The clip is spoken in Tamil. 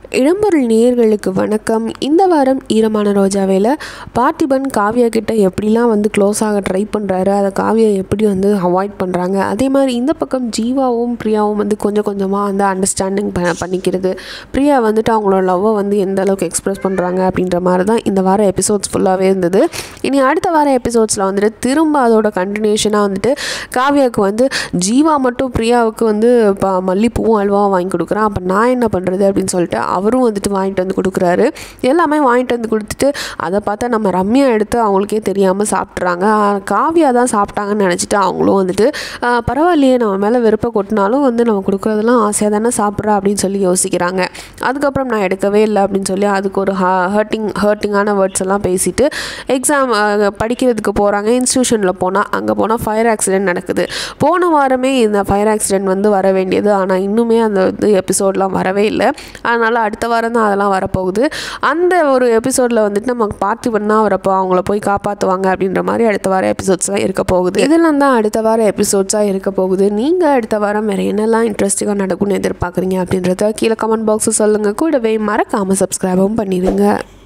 இடம்பொருள் நேயர்களுக்கு வணக்கம் இந்த வாரம் ஈரமான ரோஜாவேல பார்த்திபன் காவ்யா கிட்ட எப்படிலாம் வந்து க்ளோஸ் ஆக ட்ரை பண்ணுறாரு அதை காவ்யா எப்படி வந்து அவாய்ட் பண்ணுறாங்க அதே மாதிரி இந்த பக்கம் ஜீவாவும் பிரியாவும் வந்து கொஞ்சம் கொஞ்சமாக வந்து அண்டர்ஸ்டாண்டிங் ப பண்ணிக்கிறது பிரியா வந்துட்டு அவங்களோட லவ்வை வந்து எந்த அளவுக்கு எக்ஸ்ப்ரெஸ் பண்ணுறாங்க அப்படின்ற மாதிரி தான் இந்த வார எபிசோட்ஸ் ஃபுல்லாகவே இருந்தது இனி அடுத்த வார எபிசோட்ஸில் வந்துட்டு திரும்ப அதோட கண்டினியூஷனாக வந்துட்டு காவ்யாவுக்கு வந்து ஜீவா மட்டும் பிரியாவுக்கு வந்து இப்போ மல்லிப்பூவும் அல்வாவும் வாங்கி கொடுக்குறான் அப்போ நான் என்ன பண்ணுறது அப்படின்னு சொல்லிட்டு அவரும் வந்துட்டு வாங்கிட்டு வந்து கொடுக்குறாரு எல்லாமே வாங்கிட்டு வந்து கொடுத்துட்டு அதை பார்த்தா நம்ம ரம்யா எடுத்து அவங்களுக்கே தெரியாமல் சாப்பிட்றாங்க காவியா தான் சாப்பிட்டாங்கன்னு நினச்சிட்டு அவங்களும் வந்துட்டு "ஆஹ், பரவாயில்லையே நம்ம மேலே வெறுப்பை கொட்டினாலும் வந்து நம்ம கொடுக்குறதெல்லாம் ஆசையாக தானே சாப்பிட்றா அப்படின்னு சொல்லி யோசிக்கிறாங்க அதுக்கப்புறம் நான் எடுக்கவே இல்லை அப்படின்னு சொல்லி அதுக்கு ஒரு ஹர்ட்டிங் ஹர்ட்டிங்கான வேர்ட்ஸ் எல்லாம் பேசிட்டு எக்ஸாம் படிக்கிறதுக்கு போகிறாங்க இன்ஸ்டியூஷனில் போனால் அங்கே போனால் ஃபயர் ஆக்சிடென்ட் நடக்குது போன வாரமே இந்த ஃபயர் ஆக்சிடென்ட் வந்து வர வேண்டியது ஆனால் இன்னுமே அந்த இது எபிசோட்லாம் வரவே இல்லை அதனால் அடுத்த வாரம் தான் அதெல்லாம் வரப்போகுது அந்த ஒரு எபிசோடில் வந்துட்டு நம்ம பார்த்திபன் தான் வரப்போ அவங்கள போய் காப்பாற்றுவாங்க அப்படின்ற மாதிரி அடுத்த வாரம் எபிசோட்ஸ்லாம் இருக்க போகுது இதெல்லாம் தான் அடுத்த வாரம் எபிசோட்ஸாக இருக்க போகுது நீங்கள் அடுத்த வாரம் வேறு என்னெல்லாம் இன்ட்ரெஸ்டிங்காக நடக்கும்னு எதிர்பார்க்குறீங்க அப்படின்றத கீழே கமெண்ட் பாக்ஸில் சொல்லுங்கள் கூடவே மறக்காமல் சப்ஸ்கிரைபும் பண்ணிடுங்க